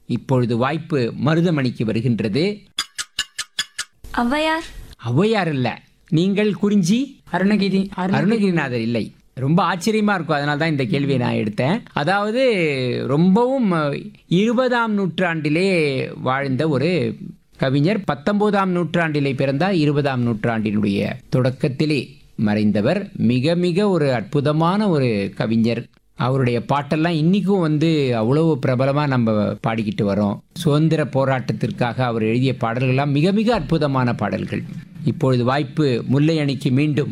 இப்பொழுது வாய்ப்பு மருதமணிக்கு வருகின்றது ஔவையார் ஔவையார் இல்ல நீங்கள் குறிஞ்சி அருணகிரி அருண அருணகிரிநாதர் இல்லை ரொம்ப ஆச்சரியமா இருக்கும் அதனால தான் இந்த கேள்வியை நான் எடுத்தேன் அதாவது ரொம்பவும் அஹ், இருபதாம் நூற்றாண்டிலே வாழ்ந்த ஒரு கவிஞர் பத்தொன்பதாம் நூற்றாண்டிலே பிறந்தார் இருபதாம் நூற்றாண்டினுடைய தொடக்கத்திலே மறைந்தவர் மிக மிக ஒரு அற்புதமான ஒரு கவிஞர் அவருடைய பாட்டெல்லாம் இன்னைக்கும் வந்து அவ்வளவு பிரபலமா நம்ம பாடிக்கிட்டு வரோம் சுதந்திர போராட்டத்திற்காக அவர் எழுதிய பாடல்கள்லாம் மிக மிக அற்புதமான பாடல்கள் இப்பொழுது வாய்ப்பு முல்லை அணிக்கு மீண்டும்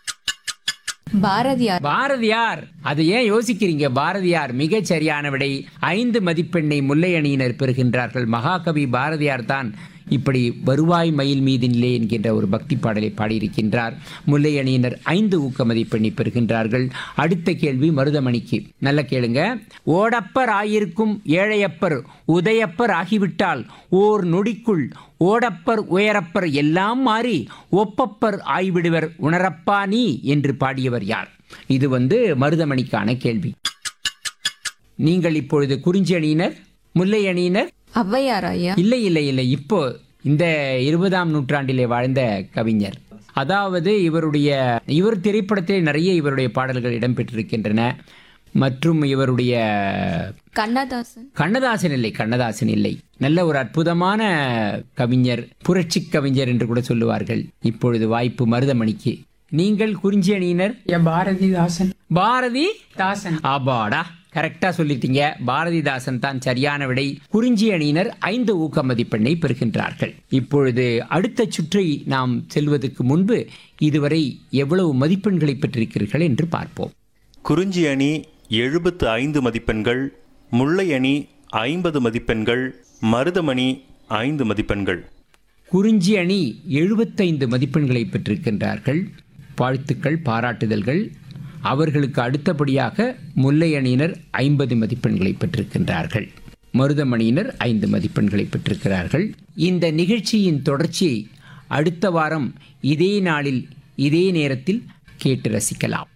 பாரதியார் பாரதியார் அது ஏன் யோசிக்கிறீங்க பாரதியார் மிகச் சரியான விடை ஐந்து மதிப்பெண்ணை முல்லை அணியினர் பெறுகின்றார்கள் மகாகவி பாரதியார் தான் இப்படி வருவாய் மயில் மீதினிலே என்கின்ற ஒரு பக்தி பாடலை பாடியிருக்கின்றார் முல்லை அணியினர் ஐந்து ஊக்க மதிப்பெண்ணை பெறுகின்றார்கள் அடுத்த கேள்வி மருதமணிக்கு நல்ல கேளுங்க ஓடப்பர் ஆயிருக்கும் ஏழையப்பர் உதயப்பர் ஆகிவிட்டால் ஓர் நொடிக்குள் ஓடப்பர் உயரப்பர் எல்லாம் மாறி ஒப்பப்பர் ஆய்விடுவர் உணரப்பா நீ என்று பாடியவர் யார் இது வந்து மருதமணிக்கான கேள்வி நீங்கள் இப்பொழுது குறிஞ்சி அணியினர் முல்லை அணியினர் ஔவையார் ஐயா இல்லை இல்லை இல்லை இப்போ இந்த இருபதாம் நூற்றாண்டிலே வாழ்ந்த கவிஞர் அதாவது இவருடைய இவர் திரைப்படத்திலே நிறைய இவருடைய பாடல்கள் இடம்பெற்றிருக்கின்றன மற்றும் இவருடைய கண்ணதாசன் கண்ணதாசன் இல்லை கண்ணதாசன் இல்லை நல்ல ஒரு அற்புதமான கவிஞர் புரட்சி கவிஞர் என்று கூட சொல்லுவார்கள் இப்பொழுது வாய்ப்பு மருதமணிக்கு நீங்கள் குறிஞ்சி அணியினர் ஐயா பாரதிதாசன் பாரதி தாசன் ஆபாடா கரெக்டா சொல்லிட்டீங்க பாரதிதாசன் தான் சரியான விடை குறிஞ்சி அணியினர் ஐந்து ஊக்க மதிப்பெண்ணை பெறுகின்றார்கள் இப்பொழுது அடுத்த சுற்றை நாம் செல்வதற்கு முன்பு இதுவரை எவ்வளவு மதிப்பெண்களை பெற்றிருக்கிறீர்கள் என்று பார்ப்போம் குறிஞ்சி அணி எழுபத்து ஐந்து மதிப்பெண்கள் முல்லை அணி ஐம்பது மதிப்பெண்கள் மருதமணி ஐந்து மதிப்பெண்கள் குறிஞ்சி அணி எழுபத்தைந்து மதிப்பெண்களை பெற்றிருக்கின்றார்கள் வாழ்த்துக்கள் பாராட்டுதல்கள் அவர்களுக்கு அடுத்தபடியாக முல்லை அணியினர் ஐம்பது மதிப்பெண்களை பெற்றிருக்கின்றார்கள் மருதமணியினர் ஐந்து மதிப்பெண்களை பெற்றிருக்கிறார்கள் இந்த நிகழ்ச்சியின் தொடர்ச்சியை அடுத்த வாரம் இதே நாளில் இதே நேரத்தில் கேட்டு ரசிக்கலாம்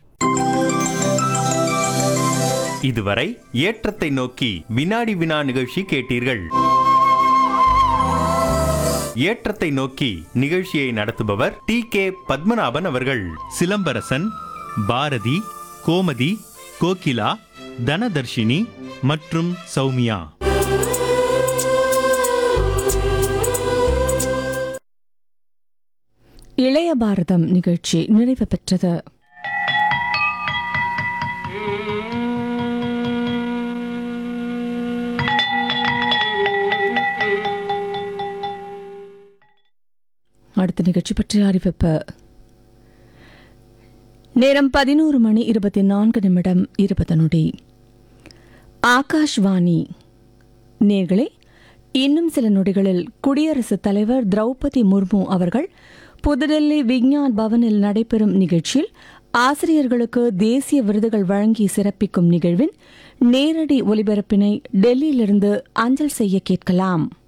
இதுவரை ஏற்றத்தை நோக்கி வினாடி வினா நிகழ்ச்சி கேட்டீர்கள் ஏற்றத்தை நோக்கி நிகழ்ச்சியை நடத்துபவர் டி கே பத்மநாபன் அவர்கள் சிலம்பரசன் பாரதி கோமதி கோகிலா தனதர்ஷினி மற்றும் சௌமியா இளைய பாரதம் நிகழ்ச்சி நிறைவு பெற்றது அடுத்த நிகழ்ச்சி பற்றிய அறிவிப்பு நேரம் பதினோரு மணி இருபத்தி நான்கு நிமிடம் இருபது நொடி ஆகாஷ்வாணி நேர்களே இன்னும் சில நொடிகளில் குடியரசுத் தலைவர் திரௌபதி முர்மு அவர்கள் புதுடெல்லி விஞ்ஞான் பவனில் நடைபெறும் நிகழ்ச்சியில் ஆசிரியர்களுக்கு தேசிய விருதுகள் வழங்கி சிறப்பிக்கும் நிகழ்வின் நேரடி ஒலிபரப்பினை டெல்லியிலிருந்து அஞ்சல் செய்ய கேட்கலாம்